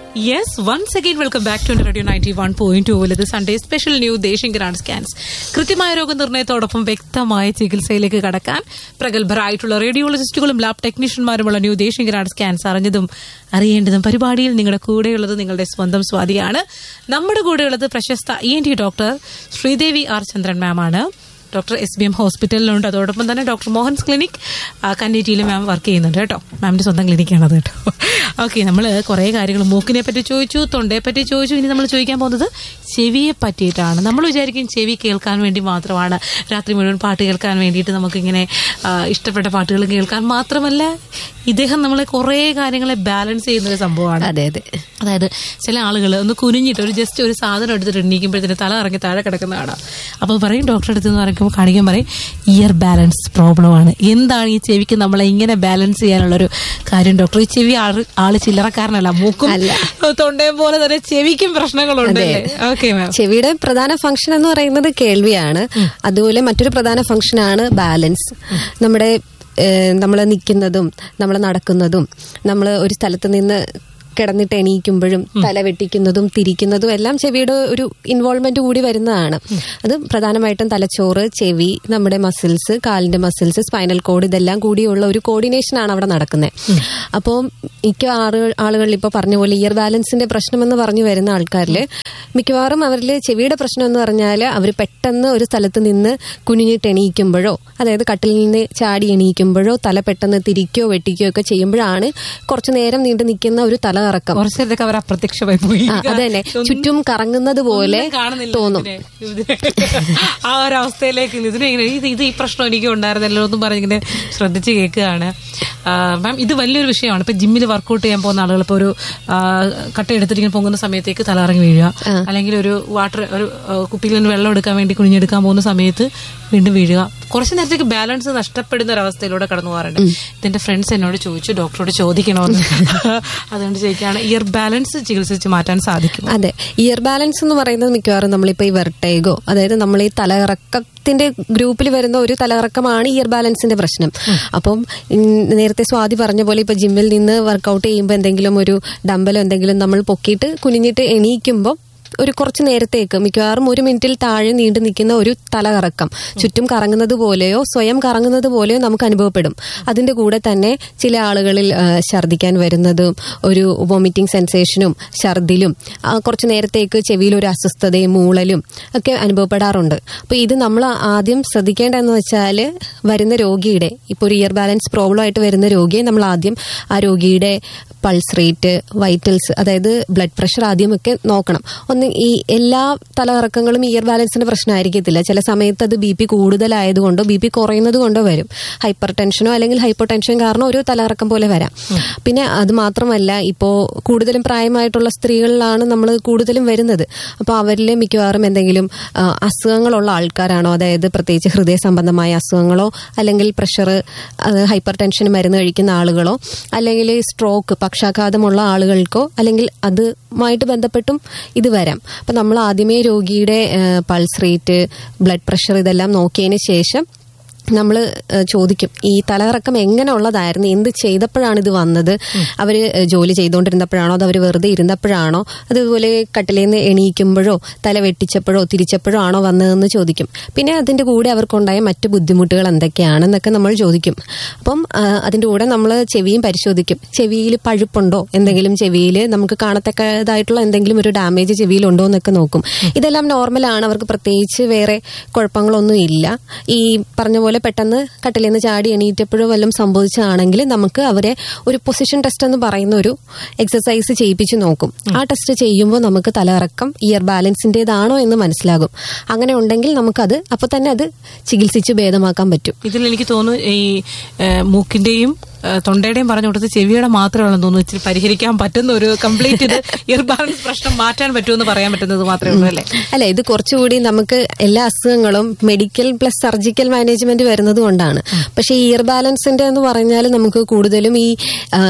Yes once again welcome back to radio ninety one point two ഇത് Sunday special New Deshiya Grand Scans കൃത്യമായ രോഗനിർണയത്തോടൊപ്പം വ്യക്തമായ ചികിത്സയിലേക്ക് കടക്കാൻ പ്രഗത്ഭരായിട്ടുള്ള റേഡിയോളജിസ്റ്റുകളും ലാബ് ടെക്നീഷ്യന്മാരുമുള്ള ന്യൂ ദേശീയ ഗ്രാൻഡ് സ്കാൻസ് അറിഞ്ഞതും അറിയേണ്ടതും പരിപാടിയിൽ നിങ്ങളുടെ കൂടെയുള്ളത് നിങ്ങളുടെ സ്വന്തം സ്വാതിയാണ് നമ്മുടെ കൂടെയുള്ളത് പ്രശസ്ത E N T doctor Sreedevi R Chandran ma'am ആണ് ഡോക്ടർ എസ് ബി എം ഹോസ്പിറ്റലിലുണ്ട് അതോടൊപ്പം തന്നെ ഡോക്ടർ മോഹൻസ് ക്ലിനിക് കന്നേറ്റിയിൽ മാം വർക്ക് ചെയ്യുന്നുണ്ട് കേട്ടോ മാമിന്റെ സ്വന്തം ക്ലിനിക്കാണ് അത് കേട്ടോ ഓക്കെ നമ്മൾ കുറേ കാര്യങ്ങൾ മൂക്കിനെ പറ്റി ചോദിച്ചു തൊണ്ടയെ പറ്റി ചോദിച്ചു ഇനി നമ്മൾ ചോദിക്കാൻ പോകുന്നത് ചെവിയെ പറ്റിയിട്ടാണ് നമ്മൾ വിചാരിക്കും ചെവി കേൾക്കാൻ വേണ്ടി മാത്രമാണ് രാത്രി മുഴുവൻ പാട്ട് കേൾക്കാൻ വേണ്ടിയിട്ട് നമുക്കിങ്ങനെ ആ, ഇഷ്ടപ്പെട്ട പാട്ടുകൾ കേൾക്കാൻ മാത്രമല്ല ഇദ്ദേഹം നമ്മളെ കുറേ കാര്യങ്ങളെ ബാലൻസ് ചെയ്യുന്ന ഒരു സംഭവമാണ് അതെ അതെ അതായത് ചില ആളുകൾ ഒന്ന് കുനിഞ്ഞിട്ട് ഒരു ജസ്റ്റ് ഒരു സാധനം എടുത്തിട്ട് എണ്ണീക്കുമ്പോഴത്തേന് തല ഇറങ്ങി താഴെ കിടക്കുന്ന കാണാം അപ്പോൾ പറയും ഡോക്ടറെ അടുത്ത് എന്ന് പറയുമ്പോൾ കാണിക്കാൻ പറയും ഇയർ ബാലൻസ് പ്രോബ്ലം ആണ് എന്താണ് ഈ ചെവിക്ക് നമ്മളെ ഇങ്ങനെ ബാലൻസ് ചെയ്യാനുള്ളൊരു കാര്യം ഡോക്ടർ ഈ ചെവി ആള് ആള് ചില്ലറക്കാരനല്ല മൂക്കും തൊണ്ടയും പോലെ തന്നെ ചെവിക്കും പ്രശ്നങ്ങളുണ്ട് ഓക്കെ മാം ചെവിയുടെ പ്രധാന ഫംഗ്ഷൻ എന്ന് പറയുന്നത് കേൾവിയാണ് അതുപോലെ മറ്റൊരു പ്രധാന ഫംഗ്ഷനാണ് ബാലൻസ് നമ്മുടെ നമ്മൾ നിൽക്കുന്നതും നമ്മൾ നടക്കുന്നതും നമ്മൾ ഒരു സ്ഥലത്ത് നിന്ന് കിടന്നിട്ട് എണീക്കുമ്പോഴും തല വെട്ടിക്കുന്നതും തിരിക്കുന്നതും എല്ലാം ചെവിയുടെ ഒരു ഇൻവോൾവ്മെന്റ് കൂടി വരുന്നതാണ് അത് പ്രധാനമായിട്ടും തലച്ചോറ് ചെവി നമ്മുടെ മസിൽസ് കാലിന്റെ മസിൽസ് സ്പൈനൽ കോഡ് ഇതെല്ലാം കൂടിയുള്ള ഒരു കോർഡിനേഷൻ ആണ് അവിടെ നടക്കുന്നത് അപ്പോൾ മിക്ക ആളുകൾ ആളുകളിൽ ഇപ്പോൾ പറഞ്ഞ പോലെ ഇയർ ബാലൻസിന്റെ പ്രശ്നമെന്ന് പറഞ്ഞു വരുന്ന ആൾക്കാരിൽ മിക്കവാറും അവരിൽ ചെവിയുടെ പ്രശ്നം എന്ന് പറഞ്ഞാൽ അവർ പെട്ടെന്ന് ഒരു സ്ഥലത്ത് നിന്ന് കുനിഞ്ഞിട്ട് എണീക്കുമ്പോഴോ അതായത് കട്ടിൽ നിന്ന് ചാടി എണീക്കുമ്പോഴോ തല പെട്ടെന്ന് തിരിക്കോ വെട്ടിക്കോ ഒക്കെ ചെയ്യുമ്പോഴാണ് കുറച്ചു നേരം നീണ്ടു നിൽക്കുന്ന ഒരു തലകറക്കം കുറച്ചു നേരത്തേക്ക് അവർ അപ്രത്യക്ഷമായി പോയി ആ, അത് തന്നെ ചുറ്റും കറങ്ങുന്നത് പോലെ ഒന്നും കാണുന്നില്ല തോന്നും ഇതിനെ. ആ ഒരു അവസ്ഥയിലേക്ക് ഇതിനെ ഇങ്ങനെ ഇത് ഇത് ഈ പ്രശ്നം എനിക്ക് ഉണ്ടായിരുന്നല്ലോ എന്നും പറഞ്ഞിങ്ങനെ ശ്രദ്ധിച്ച് കേൾക്കുകയാണ് മാം ഇത് വലിയൊരു വിഷയമാണ് ഇപ്പൊ ജിമ്മിൽ വർക്കൗട്ട് ചെയ്യാൻ പോകുന്ന ആളുകൾ ഇപ്പൊ ഒരു ആ, കട്ട എടുത്തിട്ട് ഇങ്ങനെ പൊങ്ങുന്ന സമയത്തേക്ക് തലറങ്ങി വീഴുക അല്ലെങ്കിൽ ഒരു വാട്ടർ ഒരു ആ, കുപ്പിയിൽ നിന്ന് വെള്ളം എടുക്കാൻ വേണ്ടി കുഴിഞ്ഞെടുക്കാൻ പോകുന്ന സമയത്ത് വീണ്ടും വീഴുക കുറച്ച് നേരത്തേക്ക് ബാലൻസ് നഷ്ടപ്പെടുന്ന ഒരു അവസ്ഥയിലൂടെ കടന്നു പോകാറുണ്ട് ഇതിന്റെ ഫ്രണ്ട്സ് എന്നോട് ചോദിച്ചു ഡോക്ടറോട് ചോദിക്കണമെന്ന് അതുകൊണ്ട് ചോദിക്കുകയാണ് ഇയർ ബാലൻസ് ചികിത്സിച്ച് മാറ്റാൻ സാധിക്കും അതെ ഇയർ ബാലൻസ് എന്ന് പറയുന്നത് മിക്കവാറും നമ്മളിപ്പോ ഈ വെർട്ടേഗോ അതായത് നമ്മൾ ഈ തലയിറക്കത്തിന്റെ ഗ്രൂപ്പിൽ വരുന്ന ഒരു തലയിറക്കമാണ് ഇയർ ബാലൻസിന്റെ പ്രശ്നം അപ്പം ഉം, നേരത്തെ സ്വാതി പറഞ്ഞ പോലെ ഇപ്പൊ ജിമ്മിൽ നിന്ന് വർക്കൗട്ട് ചെയ്യുമ്പോൾ എന്തെങ്കിലും ഒരു ഡമ്പലോ എന്തെങ്കിലും നമ്മൾ പൊക്കിയിട്ട് കുനിഞ്ഞിട്ട് എണീക്കുമ്പോൾ ഒരു കുറച്ച് നേരത്തേക്ക് മിക്കവാറും ഒരു മിനിറ്റിൽ താഴെ നീണ്ടു നിൽക്കുന്ന ഒരു തലകറക്കം ചുറ്റും കറങ്ങുന്നത് പോലെയോ സ്വയം കറങ്ങുന്നത് പോലെയോ നമുക്ക് അനുഭവപ്പെടും അതിന്റെ കൂടെ തന്നെ ചില ആളുകളിൽ ആ, ഛർദ്ദിക്കാൻ വരുന്നതും ഒരു വോമിറ്റിംഗ് സെൻസേഷനും ഛർദിലും ആ, കുറച്ച് നേരത്തേക്ക് ചെവിയിൽ ഒരു അസ്വസ്ഥതയും മൂളലും ഒക്കെ അനുഭവപ്പെടാറുണ്ട് അപ്പോൾ ഇത് നമ്മൾ ആദ്യം ശ്രദ്ധിക്കേണ്ടതെന്ന് വെച്ചാൽ വരുന്ന രോഗിയുടെ ഇപ്പോൾ ഒരു ഇയർ ബാലൻസ് പ്രോബ്ലം ആയിട്ട് വരുന്ന രോഗിയെ നമ്മൾ ആദ്യം ആ രോഗിയുടെ പൾസ് റേറ്റ് വൈറ്റൽസ് അതായത് ബ്ലഡ് പ്രഷർ ആദ്യമൊക്കെ നോക്കണം ഒന്ന് ഈ എല്ലാ തലകറക്കങ്ങളും ഇയർ ബാലൻസിന്റെ പ്രശ്നമായിരിക്കത്തില്ല ചില സമയത്ത് അത് ബി പി കൂടുതലായതുകൊണ്ടോ ബി പി കുറയുന്നത് കൊണ്ടോ വരും ഹൈപ്പർ ടെൻഷനോ അല്ലെങ്കിൽ ഹൈപ്പർ ടെൻഷൻ കാരണം ഒരു തലകറക്കം പോലെ വരാം പിന്നെ അത് മാത്രമല്ല ഇപ്പോൾ കൂടുതലും പ്രായമായിട്ടുള്ള സ്ത്രീകളിലാണ് നമ്മൾ കൂടുതലും വരുന്നത് അപ്പോൾ അവരിൽ മിക്കവാറും എന്തെങ്കിലും ആ, അസുഖങ്ങളുള്ള ആൾക്കാരാണോ അതായത് പ്രത്യേകിച്ച് ഹൃദയ സംബന്ധമായ അസുഖങ്ങളോ അല്ലെങ്കിൽ പ്രഷർ ഹൈപ്പർ ടെൻഷന് മരുന്ന് കഴിക്കുന്ന ആളുകളോ അല്ലെങ്കിൽ സ്ട്രോക്ക് പക്ഷാഘാതമുള്ള ആളുകൾക്കോ അല്ലെങ്കിൽ അതുമായിട്ട് ബന്ധപ്പെട്ടും ഇത് വരാം അപ്പം നമ്മൾ ആദ്യമേ രോഗിയുടെ പൾസ് റേറ്റ് ബ്ലഡ് പ്രഷർ ഇതെല്ലാം നോക്കിയതിന് ശേഷം നമ്മൾ ചോദിക്കും ഈ തലകറക്കം എങ്ങനെ ഉള്ളതായിരുന്നു എന്ത് ചെയ്തപ്പോഴാണ് ഇത് വന്നത് അവർ ജോലി ചെയ്തുകൊണ്ടിരുന്നപ്പോഴാണോ അത് അവർ വെറുതെ ഇരുന്നപ്പോഴാണോ അതുപോലെ കട്ടിലേന്ന് നിന്ന് എണീക്കുമ്പോഴോ തല വെട്ടിച്ചപ്പോഴോ തിരിച്ചപ്പോഴോ ആണോ വന്നതെന്ന് ചോദിക്കും പിന്നെ അതിന്റെ കൂടെ അവർക്കുണ്ടായ മറ്റു ബുദ്ധിമുട്ടുകൾ എന്തൊക്കെയാണെന്നൊക്കെ നമ്മൾ ചോദിക്കും അപ്പം ആ, അതിന്റെ കൂടെ നമ്മൾ ചെവിയും പരിശോധിക്കും ചെവിയിൽ പഴുപ്പുണ്ടോ എന്തെങ്കിലും ചെവിയിൽ നമുക്ക് കാണത്തക്കതായിട്ടുള്ള എന്തെങ്കിലും ഒരു ഡാമേജ് ചെവിയിലുണ്ടോ എന്നൊക്കെ നോക്കും ഇതെല്ലാം നോർമലാണ് അവർക്ക് പ്രത്യേകിച്ച് വേറെ കുഴപ്പങ്ങളൊന്നും ഇല്ല ഈ പറഞ്ഞ പോലെ പെട്ടെന്ന് കട്ടിലിൽ നിന്ന് ചാടി എണീറ്റപ്പോഴോ വല്ലതും സംഭവിച്ചതാണെങ്കിൽ നമുക്ക് അവരെ ഒരു പൊസിഷൻ ടെസ്റ്റ് എന്ന് പറയുന്ന ഒരു എക്സസൈസ് ചെയ്യിപ്പിച്ച് നോക്കും ആ ടെസ്റ്റ് ചെയ്യുമ്പോൾ നമുക്ക് തലകറക്കം ഇയർ ബാലൻസിൻ്റെതാണോ എന്ന് മനസ്സിലാകും അങ്ങനെ ഉണ്ടെങ്കിൽ നമുക്കത് അപ്പൊ തന്നെ അത് ചികിത്സിച്ച് ഭേദമാക്കാൻ പറ്റും ഇതിൽ എനിക്ക് തോന്നുന്നു ഈ ഏഹ്, മൂക്കിന്റെയും ഏഹ്, തൊണ്ടയുടെയും പറഞ്ഞു കൊടുത്ത് ചെവിയുടെ മാത്രമാണെന്ന് തോന്നുന്നു ഇച്ചിരി പരിഹരിക്കാൻ പറ്റുന്ന ഒരു കംപ്ലീറ്റ് ഇത് ഇയർ ബാലൻസ് പ്രശ്നം മാറ്റാൻ പറ്റുമെന്ന് പറയാൻ പറ്റുന്നത് മാത്രമേ ഉള്ളൂ അല്ലേ അല്ല ഇത് കുറച്ചുകൂടി നമുക്ക് എല്ലാ അസുഖങ്ങളും മെഡിക്കൽ പ്ലസ് സർജിക്കൽ മാനേജ്മെന്റ് വരുന്നത് കൊണ്ടാണ് പക്ഷേ ഈ ഇയർ ബാലൻസിന്റെ എന്ന് പറഞ്ഞാൽ നമുക്ക് കൂടുതലും ഈ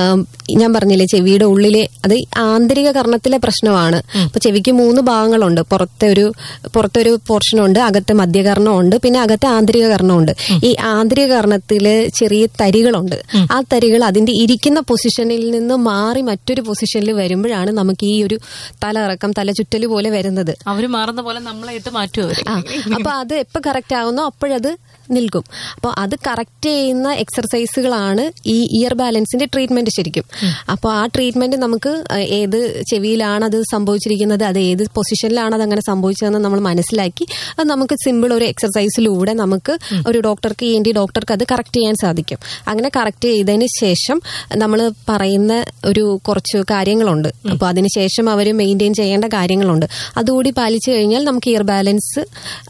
ഞാൻ പറഞ്ഞില്ലേ ചെവിയുടെ ഉള്ളിലെ അത് ആന്തരിക കർണത്തിലെ പ്രശ്നമാണ് അപ്പൊ ചെവിക്ക് മൂന്ന് ഭാഗങ്ങളുണ്ട് പുറത്തെ ഒരു പുറത്തെ ഒരു പോർഷൻ ഉണ്ട് അകത്തെ മധ്യകർണമുണ്ട് പിന്നെ അകത്തെ ആന്തരിക കർണമുണ്ട് ഈ ആന്തരിക കർണത്തില് ചെറിയ തരികളുണ്ട് ആ തരികൾ അതിന്റെ ഇരിക്കുന്ന പൊസിഷനിൽ നിന്ന് മാറി മറ്റൊരു പൊസിഷനിൽ വരുമ്പോഴാണ് നമുക്ക് ഈ ഒരു തല ഇറക്കം തല ചുറ്റല് പോലെ വരുന്നത് അവര് മാറുന്ന പോലെ നമ്മളെ ഇട്ട് മാറ്റും അവര് ആ അപ്പൊ അത് എപ്പോ കറക്റ്റ് ആവുന്നോ അപ്പോഴത് നിൽക്കും അപ്പോൾ അത് കറക്റ്റ് ചെയ്യുന്ന എക്സർസൈസുകളാണ് ഈ ഇയർ ബാലൻസിന്റെ ട്രീറ്റ്മെന്റ് ശരിക്കും അപ്പോൾ ആ ട്രീറ്റ്മെന്റ് നമുക്ക് ഏത് ചെവിയിലാണ് അത് സംഭവിച്ചിരിക്കുന്നത് അത് ഏത് പൊസിഷനിലാണ് അത് അങ്ങനെ സംഭവിച്ചതെന്ന് നമ്മൾ മനസ്സിലാക്കി അത് നമുക്ക് സിമ്പിൾ ഒരു എക്സർസൈസിലൂടെ നമുക്ക് ഒരു ഡോക്ടർക്ക് ഇ എൻ ഡി ഡോക്ടർക്ക് അത് കറക്റ്റ് ചെയ്യാൻ സാധിക്കും അങ്ങനെ കറക്റ്റ് ചെയ്തതിന് ശേഷം നമ്മൾ പറയുന്ന ഒരു കുറച്ച് കാര്യങ്ങളുണ്ട് അപ്പോൾ അതിനുശേഷം അവർ മെയിൻറ്റെയിൻ ചെയ്യേണ്ട കാര്യങ്ങളുണ്ട് അതുകൂടി പാലിച്ചു കഴിഞ്ഞാൽ നമുക്ക് ഇയർ ബാലൻസ്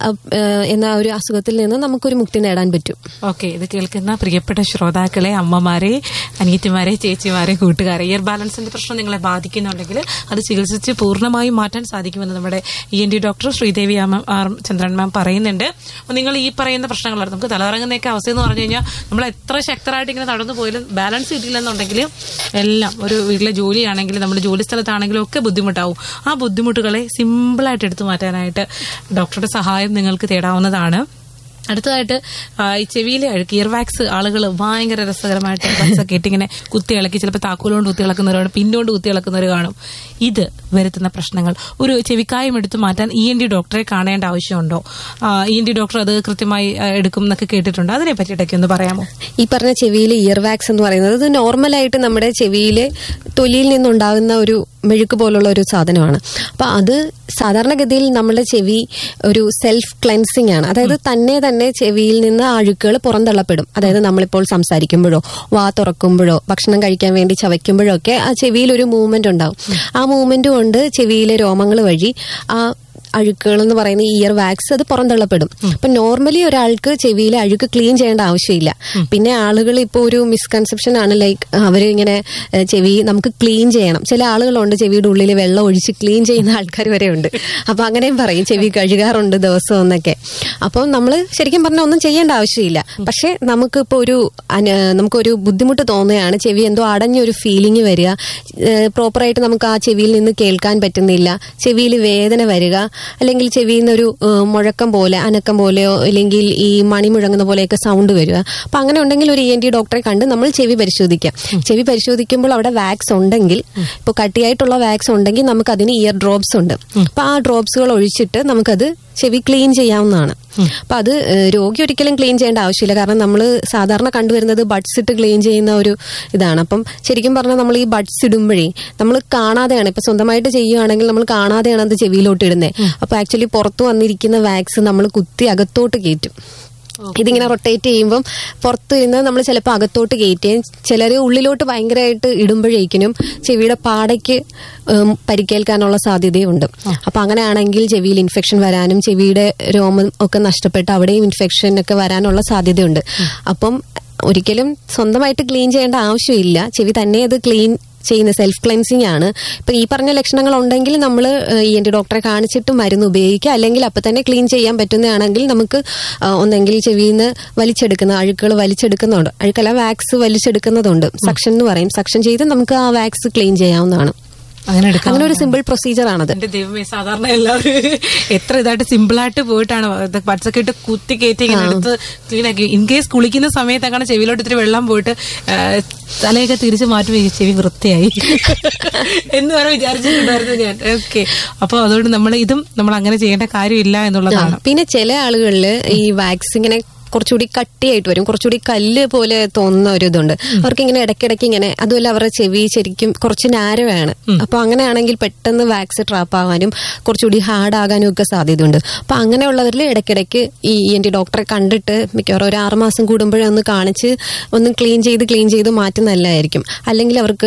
എന്ന ഒരു അസുഖത്തിൽ നിന്ന് നമുക്കൊരു മുക്തി നേടാൻ പറ്റും ഓക്കെ ഇത് കേൾക്കുന്ന പ്രിയപ്പെട്ട ശ്രോതാക്കളെ അമ്മമാരെ അനിയത്തിമാരെ ചേച്ചിമാരെ കൂട്ടുകാരെ ഇയർ ബാലൻസിന്റെ പ്രശ്നം നിങ്ങളെ ബാധിക്കുന്നുണ്ടെങ്കിൽ അത് ചികിത്സിച്ച് പൂർണ്ണമായും മാറ്റാൻ സാധിക്കുമെന്ന് നമ്മുടെ E N D doctor Sreedevi ആമ- ആർ ചന്ദ്രൻ മാം പറയുന്നുണ്ട് അപ്പോൾ നിങ്ങൾ ഈ പറയുന്ന പ്രശ്നങ്ങളാണ് നമുക്ക് തലറങ്ങുന്നൊക്കെ അവസ്ഥ എന്ന് പറഞ്ഞു കഴിഞ്ഞാൽ നമ്മൾ എത്ര ശക്തരായിട്ട് ഇങ്ങനെ നടന്നു പോയാലും ബാലൻസ് കിട്ടിയില്ലെന്നുണ്ടെങ്കിൽ എല്ലാം ഒരു വീട്ടിലെ ജോലിയാണെങ്കിലും നമ്മുടെ ജോലി സ്ഥലത്താണെങ്കിലും ഒക്കെ ബുദ്ധിമുട്ടാവും ആ ബുദ്ധിമുട്ടുകളെ സിമ്പിളായിട്ട് എടുത്തു മാറ്റാനായിട്ട് ഡോക്ടറുടെ സഹായം നിങ്ങൾക്ക് തേടാവുന്നതാണ് അടുത്തതായിട്ട് ആ, ഈ ചെവിയിലെ അഴുക്ക് ഇയർ വാക്സ് ആളുകൾ ഭയങ്കര രസകരമായിട്ട് ഒക്കെ ഇട്ട് ഇങ്ങനെ കുത്തി ഇളക്കി ചിലപ്പോൾ താക്കോലുകൊണ്ട് കുത്തി ഇളക്കുന്നവരാണ് പിന്നോണ്ട് കുത്തി ഇളക്കുന്നവർ കാണും ഇത് വരുത്തുന്ന പ്രശ്നങ്ങൾ ഒരു ചെവിക്കായം എടുത്തു മാറ്റാൻ ഇ എൻ ഡി ഡോക്ടറെ കാണേണ്ട ആവശ്യമുണ്ടോ ഇ എൻ ഡി ഡോക്ടർ അത് കൃത്യമായി ആ, എടുക്കും എന്നൊക്കെ കേട്ടിട്ടുണ്ട് അതിനെ പറ്റിയിട്ടൊക്കെ ഒന്ന് പറയാമോ ഈ പറഞ്ഞ ചെവിയിലെ ഇയർ വാക്സ് എന്ന് പറയുന്നത് ഇത് നോർമലായിട്ട് നമ്മുടെ ചെവിയിലെ തൊലിയിൽ നിന്നുണ്ടാകുന്ന ഒരു മെഴുക്ക് പോലുള്ള ഒരു സാധനമാണ് അപ്പൊ അത് സാധാരണഗതിയിൽ നമ്മുടെ ചെവി ഒരു സെൽഫ് ക്ലെൻസിങ് ആണ് അതായത് തന്നെ തന്നെ ചെവിയിൽ നിന്ന് അഴുക്കുകൾ പുറന്തള്ളപ്പെടും അതായത് നമ്മളിപ്പോൾ സംസാരിക്കുമ്പോഴോ വാ തുറക്കുമ്പോഴോ ഭക്ഷണം കഴിക്കാൻ വേണ്ടി ചവയ്ക്കുമ്പോഴോ ഒക്കെ ആ ചെവിയിൽ ഒരു മൂവ്മെന്റ് ഉണ്ടാവും ആ മൂവ്മെന്റ് കൊണ്ട് ചെവിയിലെ രോമങ്ങൾ വഴി ആ അഴുക്കുകൾ എന്ന് പറയുന്ന ഈ ഇയർ വാക്സ് അത് പുറന്തള്ളപ്പെടും അപ്പൊ നോർമലി ഒരാൾക്ക് ചെവിയിലെ അഴുക്ക് ക്ലീൻ ചെയ്യേണ്ട ആവശ്യമില്ല പിന്നെ ആളുകൾ ഇപ്പോൾ ഒരു മിസ്കൺസെപ്ഷൻ ആണ് ലൈക്ക് അവർ ഇങ്ങനെ ഏഹ്, ചെവി നമുക്ക് ക്ലീൻ ചെയ്യണം ചില ആളുകളുണ്ട് ചെവിയുടെ ഉള്ളിൽ വെള്ളം ഒഴിച്ച് ക്ലീൻ ചെയ്യുന്ന ആൾക്കാർ വരെ ഉണ്ട് അപ്പൊ അങ്ങനെയും പറയും ചെവി കഴുകാറുണ്ട് ദിവസം എന്നൊക്കെ അപ്പം നമ്മൾ ശരിക്കും പറഞ്ഞാൽ ഒന്നും ചെയ്യേണ്ട ആവശ്യമില്ല പക്ഷെ നമുക്കിപ്പോൾ ഒരു അന- നമുക്കൊരു ബുദ്ധിമുട്ട് തോന്നുകയാണ് ചെവി എന്തോ അടഞ്ഞൊരു ഫീലിംഗ് വരിക പ്രോപ്പറായിട്ട് നമുക്ക് ആ ചെവിയിൽ നിന്ന് കേൾക്കാൻ പറ്റുന്നില്ല ചെവിയിൽ വേദന വരിക അല്ലെങ്കിൽ ചെവിയിൽ നിന്ന് ഒരു ഏഹ്, മുഴക്കം പോലെ അനക്കം പോലെയോ അല്ലെങ്കിൽ ഈ മണി മുഴങ്ങുന്ന പോലെയൊക്കെ സൗണ്ട് വരിക അപ്പൊ അങ്ങനെ ഉണ്ടെങ്കിൽ ഒരു ഇ എൻ ടി ഡോക്ടറെ കണ്ട് നമ്മൾ ചെവി പരിശോധിക്കാം ചെവി പരിശോധിക്കുമ്പോൾ അവിടെ വാക്സ് ഉണ്ടെങ്കിൽ ഇപ്പോൾ കട്ടിയായിട്ടുള്ള വാക്സ് ഉണ്ടെങ്കിൽ നമുക്ക് അതിന് ഇയർ ഡ്രോപ്സ് ഉണ്ട് അപ്പൊ ആ ഡ്രോപ്സുകൾ ഒഴിച്ചിട്ട് നമുക്കത് ചെവി ക്ലീൻ ചെയ്യാവുന്നതാണ് അപ്പൊ അത് ഏഹ്, രോഗി ഒരിക്കലും ക്ലീൻ ചെയ്യേണ്ട ആവശ്യമില്ല കാരണം നമ്മൾ സാധാരണ കണ്ടുവരുന്നത് ബഡ്സ് ഇട്ട് ക്ലീൻ ചെയ്യുന്ന ഒരു ഇതാണ് അപ്പം ശരിക്കും പറഞ്ഞാൽ നമ്മൾ ഈ ബഡ്സ് ഇടുമ്പോഴേ നമ്മൾ കാണാതെയാണ് ഇപ്പൊ സ്വന്തമായിട്ട് ചെയ്യുകയാണെങ്കിൽ നമ്മൾ കാണാതെയാണ് അത് ചെവിയിലോട്ട് ഇടുന്നത് അപ്പൊ ആക്ച്വലി പുറത്തു വന്നിരിക്കുന്ന വാക്സ് നമ്മൾ കുത്തി അകത്തോട്ട് കയറ്റും ഇതിങ്ങനെ റൊട്ടേറ്റ് ചെയ്യുമ്പം പുറത്ത് നിന്ന് നമ്മൾ ചിലപ്പോൾ അകത്തോട്ട് കയറ്റുകയും ചിലർ ഉള്ളിലോട്ട് ഭയങ്കരമായിട്ട് ഇടുമ്പോഴേക്കിനും ചെവിയുടെ പാടയ്ക്ക് ഉം, പരിക്കേൽക്കാനുള്ള സാധ്യതയുണ്ട് അപ്പൊ അങ്ങനെയാണെങ്കിൽ ചെവിയിൽ ഇൻഫെക്ഷൻ വരാനും ചെവിയുടെ രോമം ഒക്കെ നഷ്ടപ്പെട്ട് അവിടെയും ഇൻഫെക്ഷൻ ഒക്കെ വരാനുള്ള സാധ്യതയുണ്ട് അപ്പം ഒരിക്കലും സ്വന്തമായിട്ട് ക്ലീൻ ചെയ്യേണ്ട ആവശ്യമില്ല ചെവി തന്നെ അത് ക്ലീൻ ചെയ്യുന്ന സെൽഫ് ക്ലെൻസിങ് ആണ് ഇപ്പൊ ഈ പറഞ്ഞ ലക്ഷണങ്ങൾ ഉണ്ടെങ്കിൽ നമ്മൾ ഇ എൻ ടി ഡോക്ടറെ കാണിച്ചിട്ട് മരുന്ന് ഉപയോഗിക്കുക അല്ലെങ്കിൽ അപ്പൊ തന്നെ ക്ലീൻ ചെയ്യാൻ പറ്റുന്നതാണെങ്കിൽ നമുക്ക് ആ, ഒന്നെങ്കിൽ ചെവിയിൽ നിന്ന് വലിച്ചെടുക്കുന്ന അഴുക്കുകൾ വലിച്ചെടുക്കുന്നുണ്ട് അഴുക്കല്ല വാക്സ് വലിച്ചെടുക്കുന്നതുണ്ട് സക്ഷൻ എന്ന് പറയും സക്ഷൻ ചെയ്ത് നമുക്ക് ആ വാക്സ് ക്ലീൻ ചെയ്യാവുന്നതാണ് അങ്ങനെ എടുക്കാം അങ്ങനെ ഒരു സിമ്പിൾ പ്രൊസീജിയർ ആണത് എന്റെ ദൈവമേ സാധാരണ എല്ലാവരും എത്ര ഇതായിട്ട് സിമ്പിൾ ആയിട്ട് പോയിട്ടാണ് ഇത് പച്ചൊക്കെ ഇട്ട് കുത്തി കയറ്റി ഇങ്ങനെ എടുത്ത് ക്ലീൻ ആക്കി ഇൻ കേസ് കുളിക്കുന്ന സമയത്തൊക്കെ ചെവിയിലോട്ട് ഇത്തിരി വെള്ളം പോയിട്ട് ആ, തലയൊക്കെ തിരിച്ച് മാറ്റുമ്പോൾ ഈ ചെവി വൃത്തിയായി എന്ന് വരെ വിചാരിച്ചിട്ടുണ്ടായിരുന്നു ഞാൻ ഓക്കെ അപ്പൊ അതുകൊണ്ട് നമ്മൾ ഇതും നമ്മൾ അങ്ങനെ ചെയ്യേണ്ട കാര്യമില്ല എന്നുള്ളതാണ് പിന്നെ ചില ആളുകളിൽ ഈ വാക്സ് ഇങ്ങനെ കുറച്ചുകൂടി കട്ടിയായിട്ട് വരും കുറച്ചുകൂടി കല്ല് പോലെ തോന്നുന്ന ഒരു ഇതുണ്ട് അവർക്ക് ഇങ്ങനെ ഇടയ്ക്കിടയ്ക്ക് ഇങ്ങനെ അതുമല്ല അവരുടെ ചെവി ശരിക്കും കുറച്ച് നാരമാണ് അപ്പൊ അങ്ങനെയാണെങ്കിൽ പെട്ടെന്ന് വാക്സ് ട്രാപ്പ് ആവാനും കുറച്ചുകൂടി ഹാർഡ് ആകാനും ഒക്കെ സാധ്യതയുണ്ട് അപ്പൊ അങ്ങനെയുള്ളവരിൽ ഇടയ്ക്കിടയ്ക്ക് ഈ എൻ ടി ഡോക്ടറെ കണ്ടിട്ട് മിക്കവാറും ഒരു ആറ് മാസം കൂടുമ്പോഴേ ഒന്ന് കാണിച്ച് ഒന്ന് ക്ലീൻ ചെയ്ത് ക്ലീൻ ചെയ്ത് മാറ്റുന്ന നല്ലതായിരിക്കും അല്ലെങ്കിൽ അവർക്ക്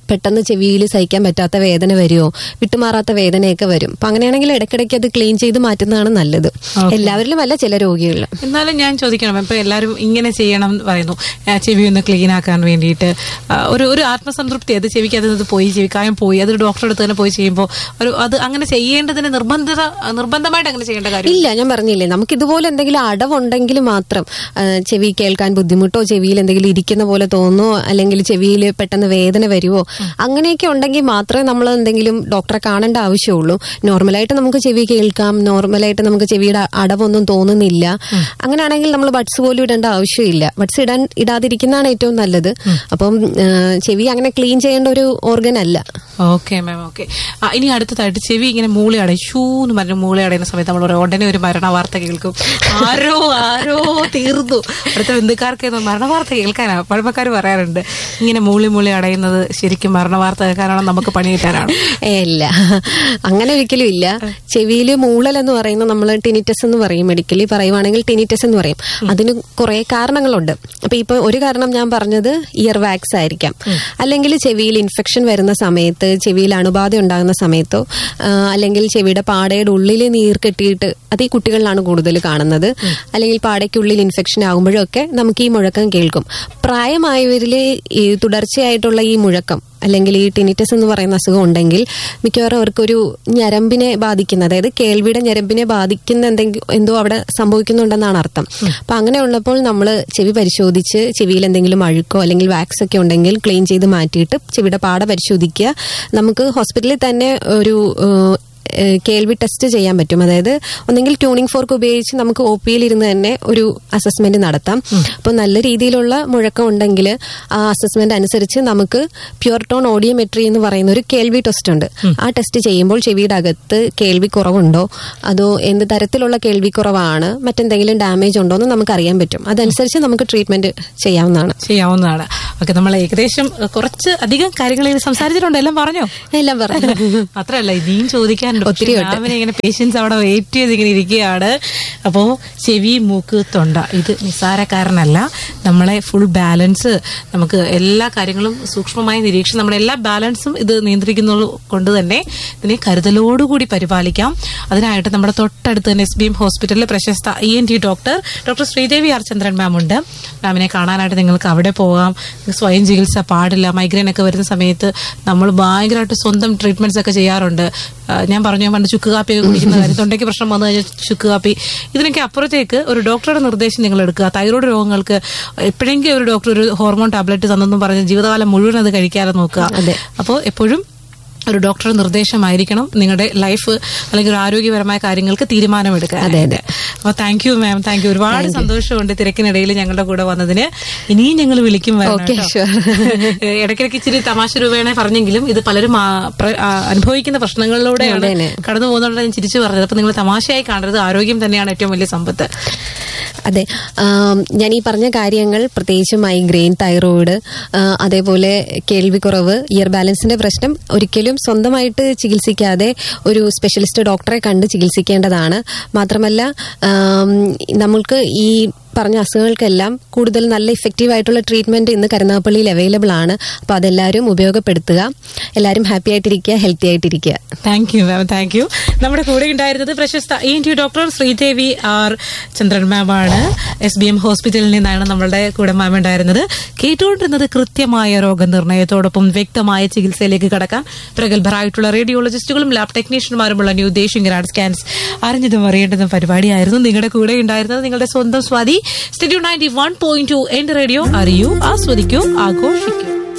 പെട്ടെന്ന് ചെവിയിൽ സഹിക്കാൻ പറ്റാത്ത വേദന വരുമോ വിട്ടുമാറാത്ത വേദനയൊക്കെ വരും അപ്പൊ അങ്ങനെയാണെങ്കിൽ ഇടയ്ക്കിടയ്ക്ക് അത് ക്ലീൻ ചെയ്ത് മാറ്റുന്നതാണ് നല്ലത് എല്ലാവരിലും അല്ല ചില രോഗികളിൽ എന്നാലും ഞാൻ ചോദിക്കണം ഇപ്പൊ എല്ലാവരും ഇങ്ങനെ ചെയ്യണം എന്ന് പറയുന്നു ആ, ചെവി ഒന്ന് ക്ലീൻ ആക്കാൻ വേണ്ടിയിട്ട് ആ, ഒരു ഒരു ആത്മസംതൃപ്തി അത് ചെവിക്ക് അത് പോയി ചെവിക്കായം പോയി അത് ഡോക്ടറെ അടുത്ത് തന്നെ പോയി ചെയ്യുമ്പോൾ ഒരു അത് അങ്ങനെ ചെയ്യേണ്ടതിന് നിർബന്ധത നിർബന്ധമായിട്ട് അങ്ങനെ ചെയ്യേണ്ട കാര്യം ഇല്ല ഞാൻ പറഞ്ഞില്ലേ നമുക്ക് ഇതുപോലെ എന്തെങ്കിലും അടവുണ്ടെങ്കിൽ മാത്രം ആ, ചെവി കേൾക്കാൻ ബുദ്ധിമുട്ടോ ചെവിയിൽ എന്തെങ്കിലും ഇരിക്കുന്ന പോലെ തോന്നുമോ അല്ലെങ്കിൽ ചെവിയിൽ പെട്ടെന്ന് വേദന വരുമോ അങ്ങനെയൊക്കെ ഉണ്ടെങ്കിൽ മാത്രമേ നമ്മൾ എന്തെങ്കിലും ഡോക്ടറെ കാണേണ്ട ആവശ്യമുള്ളൂ നോർമലായിട്ട് നമുക്ക് ചെവി കേൾക്കാം നോർമലായിട്ട് നമുക്ക് ചെവിയുടെ അടവൊന്നും തോന്നുന്നില്ല അങ്ങനെയാണെങ്കിൽ നമ്മൾ ബഡ്സ് പോലും ഇടേണ്ട ആവശ്യമില്ല ബഡ്സ് ഇടാൻ ഇടാതിരിക്കുന്നതാണ് ഏറ്റവും നല്ലത് അപ്പം ആ, ചെവി അങ്ങനെ ക്ലീൻ ചെയ്യേണ്ട ഒരു ഓർഗൻ അല്ല ഓക്കെ മാം ഓക്കെ ഇനി അടുത്തതായിട്ട് ചെവി ഇങ്ങനെ മൂളി അടയും ഷൂ എന്ന് പറഞ്ഞ് മൂളി അടയുന്ന സമയത്ത് നമ്മൾ ഉടനെ ഒരു മരണ വാർത്ത കേൾക്കും ആരോ ആരോ തീർന്നു അടുത്ത ബന്ധുക്കാർക്ക് മരണ വാർത്ത കേൾക്കാനാ പഴമക്കാർ പറയാറുണ്ട് ഇങ്ങനെ മൂളി മൂളി അടയുന്നത് ശരിക്കും മരണ വാർത്ത കേൾക്കാനാണോ നമുക്ക് പണി കിട്ടാനാണ് ഏ, ഇല്ല അങ്ങനെ ഒരിക്കലും ഇല്ല ചെവിയിൽ മൂളൽ എന്ന് പറയുന്ന നമ്മൾ ടിനിറ്റസ് എന്ന് പറയും മെഡിക്കലി പറയുവാണെങ്കിൽ ടിനിറ്റസ് എന്ന് പറയും അതിന് കുറെ കാരണങ്ങളുണ്ട് അപ്പൊ ഇപ്പൊ ഒരു കാരണം ഞാൻ പറഞ്ഞത് ഇയർ വാക്സ് ആയിരിക്കാം അല്ലെങ്കിൽ ചെവിയിൽ ഇൻഫെക്ഷൻ വരുന്ന സമയത്ത് ചെവിയിൽ അണുബാധ ഉണ്ടാകുന്ന സമയത്തോ ആ, അല്ലെങ്കിൽ ചെവിയുടെ പാടയുടെ ഉള്ളിൽ നീർ കെട്ടിയിട്ട് അത് ഈ കുട്ടികളിലാണ് കൂടുതൽ കാണുന്നത് അല്ലെങ്കിൽ പാടയ്ക്കുള്ളിൽ ഇൻഫെക്ഷൻ ആകുമ്പോഴും ഒക്കെ നമുക്ക് ഈ മുഴക്കം കേൾക്കും പ്രായമായവരിൽ ഈ തുടർച്ചയായിട്ടുള്ള ഈ മുഴക്കം അല്ലെങ്കിൽ ഈ ടിനിറ്റസ് എന്ന് പറയുന്ന അസുഖം ഉണ്ടെങ്കിൽ മിക്കവാറും അവർക്കൊരു ഞരമ്പിനെ ബാധിക്കുന്ന അതായത് കേൾവിയുടെ ഞരമ്പിനെ ബാധിക്കുന്ന എന്തെങ്കിലും എന്തോ അവിടെ സംഭവിക്കുന്നുണ്ടെന്നാണ് അർത്ഥം അപ്പൊ അങ്ങനെ ഉള്ളപ്പോൾ നമ്മൾ ചെവി പരിശോധിച്ച് ചെവിയിൽ എന്തെങ്കിലും അഴുക്കോ അല്ലെങ്കിൽ വാക്സ് ഒക്കെ ഉണ്ടെങ്കിൽ ക്ലീൻ ചെയ്ത് മാറ്റിയിട്ട് ചെവിയുടെ പാട പരിശോധിക്കുക നമുക്ക് ഹോസ്പിറ്റലിൽ തന്നെ ഒരു ഏഹ്, ഏഹ് കേൾവി ടെസ്റ്റ് ചെയ്യാൻ പറ്റും അതായത് ഒന്നെങ്കിൽ ട്യൂണിംഗ് ഫോർക്ക് ഉപയോഗിച്ച് നമുക്ക് ഒ പിയിൽ ഇരുന്ന് തന്നെ ഒരു അസസ്മെന്റ് നടത്താം അപ്പോൾ നല്ല രീതിയിലുള്ള മുഴക്കം ഉണ്ടെങ്കിൽ ആ അസസ്മെന്റ് അനുസരിച്ച് നമുക്ക് പ്യുവർ ടോൺ ഓഡിയോമെട്രി എന്ന് പറയുന്ന ഒരു കേൾവി ടെസ്റ്റ് ഉണ്ട് ആ ടെസ്റ്റ് ചെയ്യുമ്പോൾ ചെവിയുടെ അകത്ത് കേൾവി കുറവുണ്ടോ അതോ എന്ത് തരത്തിലുള്ള കേൾവി കുറവാണ് മറ്റെന്തെങ്കിലും ഡാമേജ് ഉണ്ടോ എന്ന് നമുക്ക് അറിയാൻ പറ്റും അതനുസരിച്ച് നമുക്ക് ട്രീറ്റ്മെന്റ് ചെയ്യാവുന്നതാണ് ചെയ്യാവുന്നതാണ് ഓക്കെ നമ്മൾ ഏകദേശം അഹ്, കുറച്ച് അധികം കാര്യങ്ങൾ ഇങ്ങനെ സംസാരിച്ചിട്ടുണ്ട് എല്ലാം പറഞ്ഞോ എല്ലാം പറഞ്ഞു മാത്രല്ല ഇനിയും ചോദിക്കാനുണ്ട് ഒത്തിരി ഉണ്ട്. മാമിനെ ഇങ്ങനെ പേഷ്യൻസ് അവിടെ വെയിറ്റ് ചെയ്ത് ഇങ്ങനെ ഇരിക്കുകയാണ് അപ്പോ ചെവി മൂക്ക് തൊണ്ട ഇത് നിസ്സാരക്കാരനല്ല നമ്മളെ ഫുൾ ബാലൻസ് നമുക്ക് എല്ലാ കാര്യങ്ങളും സൂക്ഷ്മമായി നിരീക്ഷിച്ച് നമ്മുടെ എല്ലാ ബാലൻസും ഇത് നിയന്ത്രിക്കുന്നത് കൊണ്ട് തന്നെ ഇതിനെ കരുതലോടുകൂടി പരിപാലിക്കാം അതിനായിട്ട് നമ്മുടെ തൊട്ടടുത്ത് തന്നെ എസ് ബി എം ഹോസ്പിറ്റലിലെ പ്രശസ്ത E N T doctor doctor Sreedevi R Chandran ma'am ഉണ്ട് മാമിനെ കാണാനായിട്ട് നിങ്ങൾക്ക് അവിടെ പോകാം സ്വയം ചികിത്സ പാടില്ല മൈഗ്രെയിൻ ഒക്കെ വരുന്ന സമയത്ത് നമ്മൾ ഭയങ്കരമായിട്ട് സ്വന്തം ട്രീറ്റ്മെന്റ്സ് ഒക്കെ ചെയ്യാറുണ്ട് ആ, ഞാൻ പറഞ്ഞു ഞാൻ പണ്ട് ചുക്ക് കാപ്പിയൊക്കെ കുടിക്കുന്ന കാര്യം തൊണ്ടയ്ക്ക് പ്രശ്നം വന്നു കഴിഞ്ഞാൽ ചുക്ക് കാപ്പി ഇതിനൊക്കെ അപ്പുറത്തേക്ക് ഒരു ഡോക്ടറുടെ നിർദ്ദേശം നിങ്ങൾ എടുക്കുക തൈറോയ്ഡ് രോഗങ്ങൾക്ക് എപ്പോഴെങ്കിലും ഒരു ഡോക്ടർ ഒരു ഹോർമോൺ ടാബ്ലറ്റ് തന്നെന്നും പറഞ്ഞ് ജീവിതകാലം മുഴുവൻ അത് കഴിക്കാതെ നോക്കുക അതെ. അപ്പോൾ എപ്പോഴും ഒരു ഡോക്ടറുടെ നിർദ്ദേശമായിരിക്കണം നിങ്ങളുടെ ലൈഫ് അല്ലെങ്കിൽ ഒരു ആരോഗ്യപരമായ കാര്യങ്ങൾക്ക് തീരുമാനമെടുക്കാൻ അതെ, അതെ. അപ്പൊ thank you ma'am thank you ഒരുപാട് സന്തോഷമുണ്ട് തിരക്കിനിടയിൽ ഞങ്ങളുടെ കൂടെ വന്നതിന് ഇനിയും ഞങ്ങൾ വിളിക്കും വരണം Okay, കേട്ടോ. sure. ഇടയ്ക്കിടയ്ക്ക് ഇച്ചിരി തമാശ രൂപേണ പറഞ്ഞെങ്കിലും ഇത് പലരും ആ, പ്ര- ആ, അനുഭവിക്കുന്ന പ്രശ്നങ്ങളിലൂടെയാണ് അതന്നെ. കടന്നു പോകുന്നതുകൊണ്ട് ഞാൻ ചിരിച്ചു പറഞ്ഞത് അപ്പൊ നിങ്ങൾ തമാശയായി കാണരുത് ആരോഗ്യം തന്നെയാണ് ഏറ്റവും വലിയ സമ്പത്ത് അതെ ആം, ഞാൻ ഈ പറഞ്ഞ കാര്യങ്ങൾ പ്രത്യേകിച്ച് മൈഗ്രെയിൻ തൈറോയിഡ് ആ, അതേപോലെ കേൾവിക്കുറവ് ഇയർ ബാലൻസിന്റെ പ്രശ്നം ഒരിക്കലും സ്വന്തമായിട്ട് ചികിത്സിക്കാതെ ഒരു സ്പെഷ്യലിസ്റ്റ് ഡോക്ടറെ കണ്ട് ചികിത്സിക്കേണ്ടതാണ് മാത്രമല്ല ആം, നമ്മൾക്ക് ഈ പറഞ്ഞ അസുഖങ്ങൾക്കെല്ലാം കൂടുതൽ നല്ല ഇഫക്റ്റീവ് ആയിട്ടുള്ള ട്രീറ്റ്മെന്റ് ഇന്ന് കരുനാഗപ്പള്ളിയിൽ അവൈലബിൾ ആണ് അപ്പോൾ അതെല്ലാവരും ഉപയോഗപ്പെടുത്തുക എല്ലാവരും ഹാപ്പി ആയിട്ടിരിക്കുക ഹെൽത്തി ആയിട്ടിരിക്കുക thank you ma'am thank you നമ്മുടെ കൂടെ ഉണ്ടായിരുന്നത് പ്രശസ്ത E N T doctor Sreedevi R Chandran ma'am ആണ് എസ് ബി എം ഹോസ്പിറ്റലിൽ നിന്നാണ് നമ്മളുടെ കൂടെ മാം ഉണ്ടായിരുന്നത് കേട്ടുകൊണ്ടിരുന്നത് കൃത്യമായ രോഗനിർണയത്തോടൊപ്പം വ്യക്തമായ ചികിത്സയിലേക്ക് കടക്കാൻ പ്രഗത്ഭരായിട്ടുള്ള റേഡിയോളജിസ്റ്റുകളും ലാബ് ടെക്നീഷ്യന്മാരുമുള്ള ന്യൂ ദേശിംഗ് ഗ്രാഡ് സ്കാൻസ് അറിഞ്ഞതും അറിയേണ്ടതും പരിപാടിയായിരുന്നു നിങ്ങളുടെ കൂടെ ഉണ്ടായിരുന്നത് നിങ്ങളുടെ സ്വന്തം Swathi studio ninety one point two എന്റെ റേഡിയോ അറിയൂ ആസ്വദിക്കൂ ആഘോഷിക്കൂ